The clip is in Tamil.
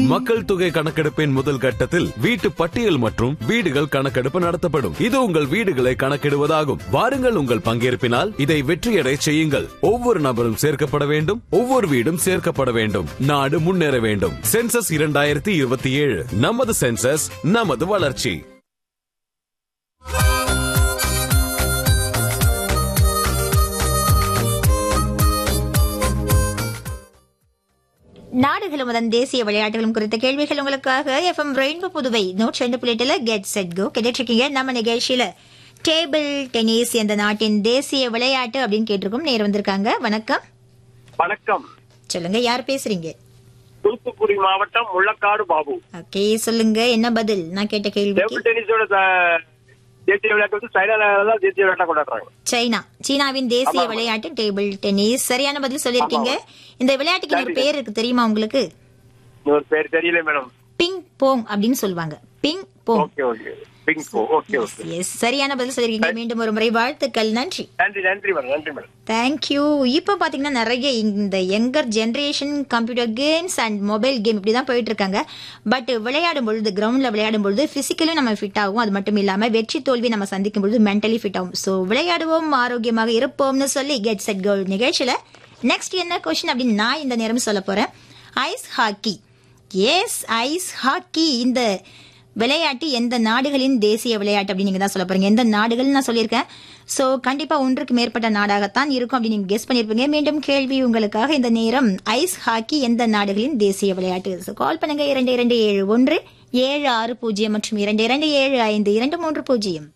மக்கள் தொகை கணக்கெடுப்பின் முதல் கட்டத்தில் வீட்டு பட்டியல் மற்றும் வீடுகள் கணக்கெடுப்பு நடத்தப்படும் இது உங்கள் வீடுகளை கணக்கிடுவதாகும் வாருங்கள் உங்கள் பங்கேற்பினால் இதை வெற்றியடை செய்யுங்கள் ஒவ்வொரு நபரும் சேர்க்கப்பட வேண்டும் ஒவ்வொரு வீடும் சேர்க்கப்பட வேண்டும் நாடு முன்னேற வேண்டும் சென்சஸ் இரண்டாயிரத்தி இருபத்தி ஏழு நமது சென்சஸ் நமது வளர்ச்சி நாடுகளும் அதன் தேசிய விளையாட்டுகளும் குறித்த கேள்விகள் உங்களுக்காக எஃப்எம் ரெயின்போ புதுவை நூற்றி ரெண்டு புள்ளிட்டுல கெட் செட் கோ கேட்டுருக்கீங்க நம்ம நிகழ்ச்சியில டேபிள் டென்னிஸ் என்ற நாட்டின் தேசிய விளையாட்டு அப்படின்னு கேட்டிருக்கோம் நேர் வந்திருக்காங்க வணக்கம் வணக்கம் சொல்லுங்க யார் பேசுறீங்க தூத்துக்குடி மாவட்டம் முள்ளக்காடு பாபு ஓகே சொல்லுங்க என்ன பதில் நான் கேட்ட கேள்விக்கு டேபிள் டென்னிஸோட த- தேசிய விளையாட்டு வந்து சைனால தான் தேசிய விளையாட்டா கொண்டாடுறாங்க சைனா சீனாவின் தேசிய ஆமா. விளையாட்டு டேபிள் டென்னிஸ் சரியான பதில் சொல்லியிருக்கீங்க இந்த விளையாட்டுக்கு ஒரு பேர் இருக்கு தெரியுமா உங்களுக்கு இன்னொரு பேர் தெரியல மேடம் பிங் போங் அப்படின்னு சொல்லுவாங்க ping pong okay okay pink okay okay yes சரியான பதில் சொல்லியிருக்கீங்க மீண்டும் ஒரு முறை வாழ்த்துக்கள் நன்றி நன்றி நன்றி மேடம் நன்றி மேடம் தேங்க்யூ இப்போ பாத்தீங்கன்னா நிறைய இந்த younger generation computer games and mobile game இப்படி தான் போயிட்டு இருக்காங்க பட் விளையாடும் பொழுது கிரவுண்ட்ல விளையாடும் பொழுது பிசிக்கலும் நம்ம ஃபிட் ஆகும் அது மட்டும் இல்லாம வெற்றி தோல்வி நம்ம சந்திக்கும் பொழுது மென்டலி ஃபிட் ஆகும் ஸோ விளையாடுவோம் ஆரோக்கியமாக இருப்போம்னு சொல்லி கெட் செட் கோல் நிகழ்ச்சியில நெக்ஸ்ட் என்ன கொஸ்டின் அப்படின்னு நான் இந்த நேரம் சொல்ல போறேன் ice hockey yes ice hockey இந்த விளையாட்டு எந்த நாடுகளின் தேசிய விளையாட்டு அப்படின்னு நீங்க தான் சொல்ல போறீங்க எந்த நாடுகள் நான் சொல்லியிருக்கேன் சோ கண்டிப்பா ஒன்றுக்கு மேற்பட்ட நாடாகத்தான் இருக்கும் அப்படின்னு நீங்க கெஸ் பண்ணிருப்பீங்க மீண்டும் கேள்வி உங்களுக்காக இந்த நேரம் ஐஸ் ஹாக்கி எந்த நாடுகளின் தேசிய விளையாட்டு So, கால் பண்ணுங்க இரண்டு இரண்டு ஏழு ஒன்று ஏழு ஆறு பூஜ்ஜியம் மற்றும் இரண்டு இரண்டு ஏழு ஐந்து இரண்டு மூன்று பூஜ்ஜியம்